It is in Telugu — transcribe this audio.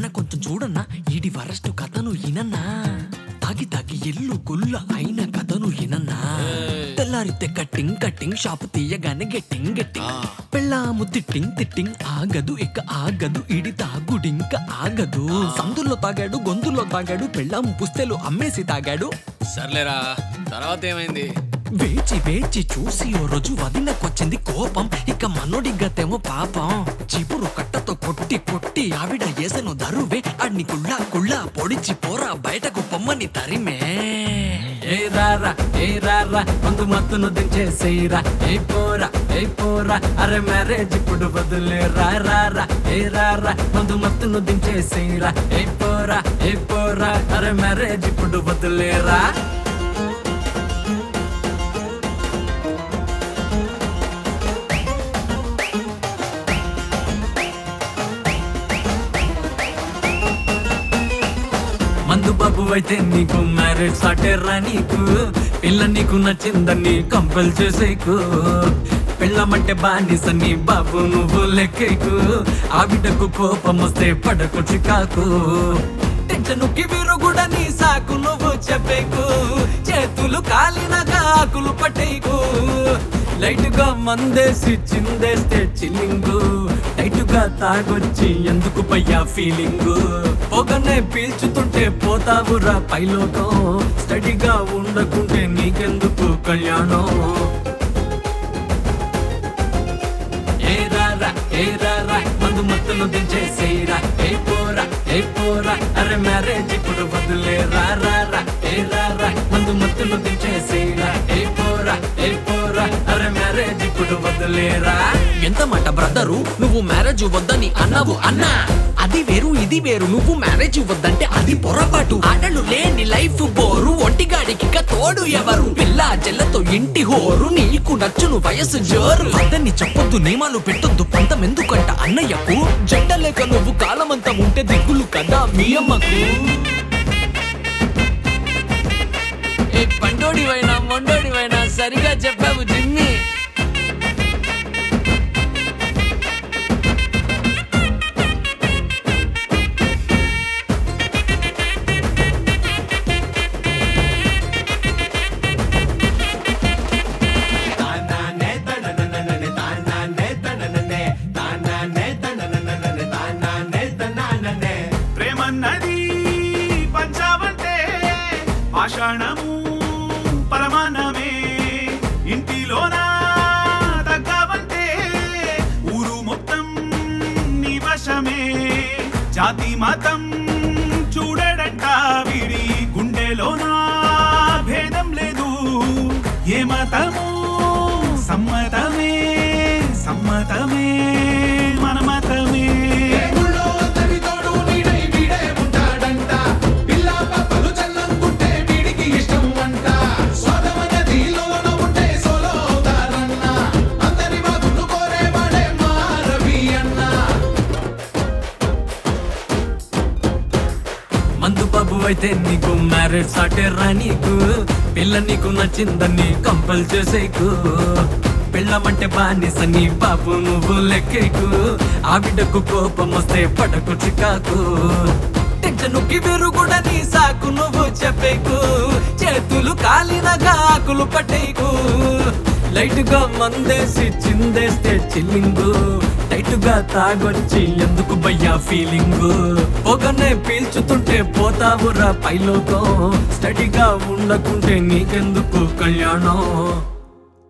అన్న కొంచెం చూడన్నా ఈడి వరస్ట్ కథను ఇనన్నా తాగి తాగి ఎల్లు గుల్ల అయిన కథను ఇనన్నా తెల్లారితే కట్టింగ్ కట్టింగ్ షాపు తీయగానే గెట్టింగ్ గెట్టింగ్ పెళ్ళాము తిట్టింగ్ తిట్టింగ్ ఆగదు ఇక ఆగదు ఇడి తాగుడింక ఆగదు సందుల్లో తాగాడు గొంతుల్లో తాగాడు పెళ్ళాము పుస్తెలు అమ్మేసి తాగాడు సర్లేరా తర్వాత ఏమైంది వేచి వేచి చూసి ఓ రోజు వదినకొచ్చింది కోపం ఇక మనోడి గతేమో పాపం చిపురు కట్టతో కొట్టి కొట్టి ఆవిడ ఏసను దరువే అడ్ని కుళ్ళా కుళ్ళా పొడిచి పోరా బయటకు పొమ్మని తరిమే ఏ రారా ఏ రారా ముందు మత్తును దించేసేరా ఏ పోరా ఏ పోరా అరే మ్యారేజ్ ఇప్పుడు వదిలే రా రారా ఏ రారా ముందు మత్తును దించేసేరా ఏ పోరా ఏ పోరా అరే మ్యారేజ్ ఇప్పుడు వదిలేరా మందు బాబు అయితే నీకు మ్యారేజ్ సాటేరా నీకు పిల్ల నీకు నచ్చిందని కంపెల్ చేసేకు పిల్లమంటే బానిసని బాబు నువ్వు లెక్కేకు ఆవిడకు కోపం వస్తే పడకు చికాకు టెన్షన్కి విరుగుడ నీ సాకు నువ్వు చెప్పేకు చేతులు కాలినగా ఆకులు పట్టేకు లైట్ గా మందేసి చిందేస్తే చిల్లింగు టైట్ గా తాగొచ్చి ఎందుకు పయ్యా ఫీలింగ్ పొగనే పీల్చుతుంటే పోతావురా పైలోకం స్టడీగా ఉండకుంటే నీకెందుకు కళ్యాణం ఏ రారా ఏ రారా మందు మత్తును దించేసేరా ఏ పోరా ఏ పోరా అరే మ్యారేజ్ ఇప్పుడు వదిలే రా రారా ఏ రారా మందు మత్తును దించేసేరా ఏ పోరా ఏ పోరా అరే మ్యారేజ్ ఇప్పుడు వదిలేరా ఎంత మాట బ్రదరు నువ్వు మ్యారేజ్ వద్దని అన్నావు అన్నా అది వేరు ఇది వేరు నువ్వు మ్యారేజ్ వద్దంటే అది పొరపాటు ఆటలు లేని లైఫ్ బోరు ఒంటిగాడికి ఇక తోడు ఎవరు పిల్ల చెల్లతో ఇంటి హోరు నీకు నచ్చును వయసు జోరు వద్దని చెప్పొద్దు నియమాలు పెట్టొద్దు పంతం ఎందుకంట అన్నయ్యకు జెండ లేక నువ్వు కాలమంతా ఉంటే దిగులు కదా మీ అమ్మకు ఏ పండోడివైనా మొండోడివైనా సరిగా చెప్పావు జిమ్మి ప్రేమన్నది పంచావంటే పాషాణము పరమాన్నమే ఇంటిలోన తగ్గవంటే ఊరు మొత్తం నీ వశమే జాతి మతం చూడడంట వీడి గుండెలోన భేదం లేదు ఏ మతము సమ్మతమే సమ్మతమే మన మతమే దేవుళ్ళో అందరి తోడు నీడై వీడే ఉంటాడంట. పిల్ల పాపలు చల్లంకుంటే వీడికి ఇష్టం అంట. స్వాదమనదిలోన ఉంటే సోలో అవుతారన్న. అందరి బాగును కోరేవాడే మా రవి అన్న మందు బాబు అయితే నీకు మ్యారేజ్ సాటేరా నీకు పిల్ల నీకు నచ్చిందని కంపల్ చేసేకు పిల్లమంటే బానిసని బాబు నువ్వు లెక్కేకు ఆవిడకు కోపం వస్తే పడకు చికాకు టెన్షన్కి విరుగుడ నీ సాకు నువ్వు చెప్పేకు చేతులు కాలినగా ఆకులు పట్టేకు లైట్ గా మందేసి చిందేస్తే చిల్లింగు టైట్ గా తాగొచ్చి ఎందుకు భయ్యా ఫీలింగ్ పొగనే పీల్చుతుంటే పోతావురా పైలోకం స్టడీగా ఉండకుంటే నీకెందుకు కళ్యాణం